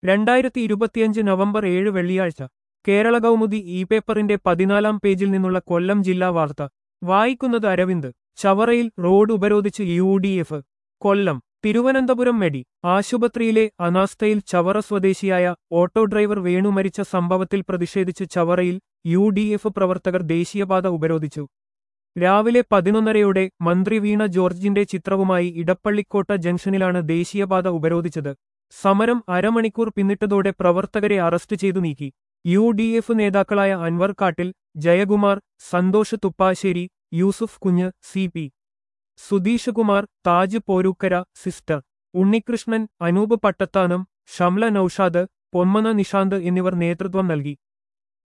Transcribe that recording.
രണ്ടായിരത്തി ഇരുപത്തിയഞ്ച് നവംബർ ഏഴ് വെള്ളിയാഴ്ച കേരള കൗമുദി ഇ പേപ്പറിന്റെ പതിനാലാം പേജിൽ നിന്നുള്ള കൊല്ലം ജില്ലാ വാർത്ത വായിക്കുന്നത് അരവിന്ദ് ചവറയിൽ റോഡ് ഉപരോധിച്ച് U D F Kollam Thiruvananthapuram മെഡി ആശുപത്രിയിലെ അനാസ്ഥയിൽ ചവറ സ്വദേശിയായ ഓട്ടോ ഡ്രൈവർ വേണു മരിച്ച സംഭവത്തിൽ പ്രതിഷേധിച്ച് ചവറയിൽ യു ഡി എഫ് പ്രവർത്തകർ ദേശീയപാത ഉപരോധിച്ചു രാവിലെ പതിനൊന്നരയോടെ മന്ത്രി വീണ ജോർജിന്റെ ചിത്രവുമായി ഇടപ്പള്ളിക്കോട്ട ജംഗ്ഷനിലാണ് ദേശീയപാത ഉപരോധിച്ചത് സമരം അരമണിക്കൂർ പിന്നിട്ടതോടെ പ്രവർത്തകരെ അറസ്റ്റ് ചെയ്തു നീക്കി യു ഡി എഫ് നേതാക്കളായ അൻവർ കാട്ടിൽ Jayakumar Santhosh Thuppassery Yusuf Kunju C P Sudheesh Kumar Taj Porookkara sister Unnikrishnan Anoop Pattathanam Shamla Naushad Ponmana Nishanth എന്നിവർ നേതൃത്വം നൽകി